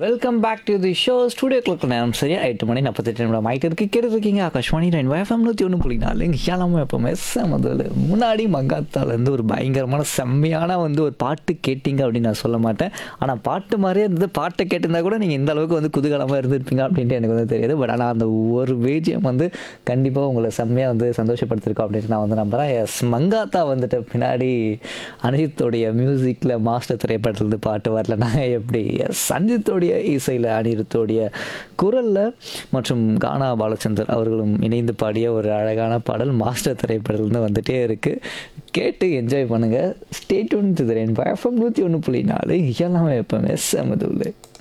welcome back to the show studio clock நேரம் சரியா எட்டு மணி நாற்பத்தெட்டு நிமிடம் ஆகிட்டு இருக்கு கேட்டு இருக்கீங்க ஆகாஷ்வாணி ரெண்டு வயஃபம் நூற்றி ஒன்று புள்ளி நாலு எல்லாமே எப்போவுமே முதல்ல முன்னாடி மங்காத்தாலேருந்து ஒரு பயங்கரமான செம்மையான வந்து ஒரு பாட்டு கேட்டிங்க அப்படின்னு நான் சொல்ல மாட்டேன் ஆனால் பாட்டு மாதிரியே இருந்தது பாட்டை கேட்டிருந்தா கூட நீங்கள் இந்த அளவுக்கு வந்து குதூகலமாக இருந்திருப்பீங்க அப்படின்ட்டு எனக்கு வந்து தெரியாது பட் ஆனால் அந்த ஒரு வேஜியம் வந்து கண்டிப்பாக உங்களை செம்மையாக வந்து சந்தோஷப்படுத்திருக்கோம் அப்படின்ட்டு நான் வந்து நம்புகிறேன் எஸ் மங்காத்தா வந்துட்டு பின்னாடி அனிருத்தோடைய மியூசிக்கில் மாஸ்டர் திரைப்படத்துலேருந்து பாட்டு வரலன்னா எப்படி எஸ் சஞ்சித்தோடைய இசையில் அனிருத்தோடைய குரலில் மற்றும் கானா பாலச்சந்தர் அவர்களும் இணைந்து பாடிய ஒரு அழகான பாடல் மாஸ்டர் திரைப்படத்துலேருந்து வந்துட்டே இருக்குது கேட்டு என்ஜாய் பண்ணுங்கள் ஸ்டேட் ஒன்று திறன் எஃப்எம் நூற்றி ஒன்று புள்ளி நாலு எல்லாமே எப்பவுமே செமதுள்ளு